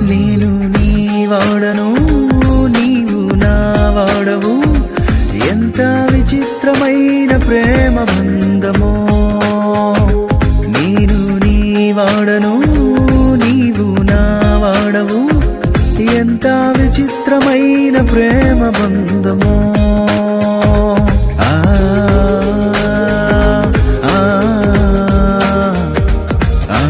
నేను నీ వాడను నీవు నా వాడవు ఎంత విచిత్రమైన ప్రేమ బంధమో నేను నీ వాడను నీవు నా వాడవు ఎంత విచిత్రమైన ప్రేమ బంధమో ఆ ఆ ఆ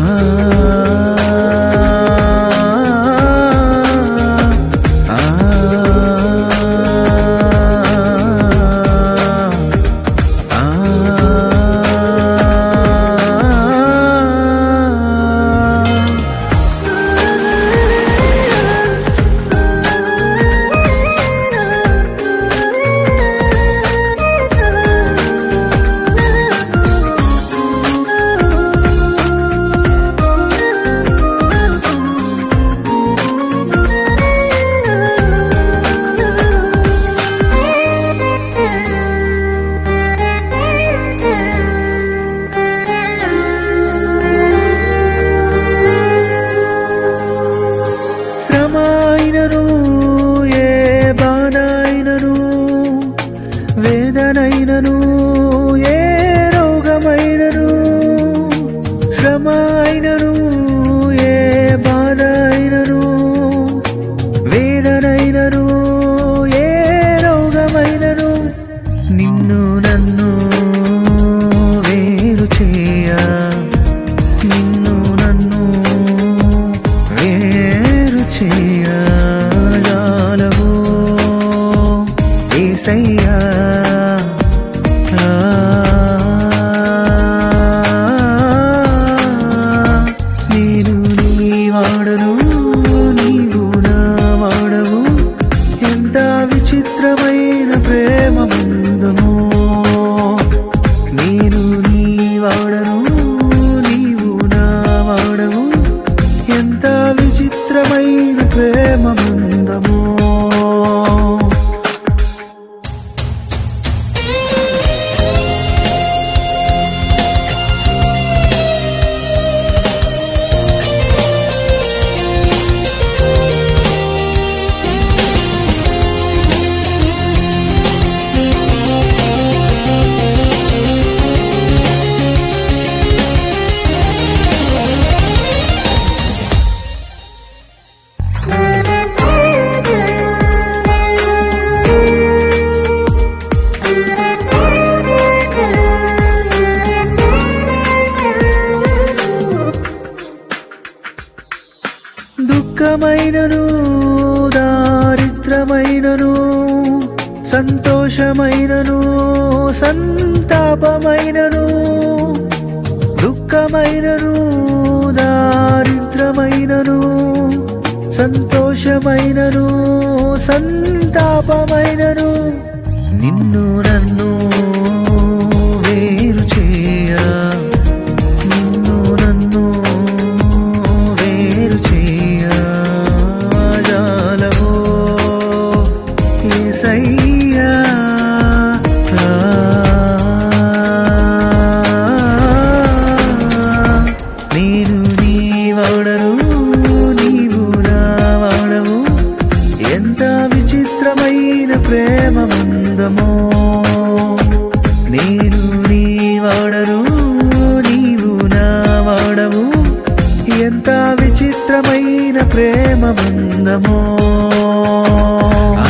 శ్రమ అయినను ఏ బాణైనను వేదనైనను ఏ రోగమైనను శ్రమ అయినను ఏ బాధ అయినను వేదనైనను ఏ రోగమైనను నిన్ను నన్ను వేరు చేయ నిన్ను నన్ను వేరు చేయజాలవు ఏసయ్యా ఆ, నేను నీ వాడను నీవు నా వాడవు ఎంత విచిత్రమైన ప్రేమ బంధమో నేను నీ వాడను నీవు నా వాడవు ఎంత విచిత్రమైన ప్రేమ బంధమో దుఃఖమైనను దారిద్రమైనను సంతోషమైనను సంతాపమైనను దుఃఖమైనను దారిద్రమైనను సంతోషమైనను సంతాపమైనను నిన్ను నన్ను వేరు చేయ నిన్ను నన్ను వేరు చేయ జాలవో ఏసయ్యా ఆ, నేను నీ వాడను నీవు నా వాడవు ఎంత విచిత్రమైన ప్రేమ బంధమో నేను నీ వాడను నీవు నా వాడవు ఎంత విచిత్రమైన ప్రేమ బంధమో ఆ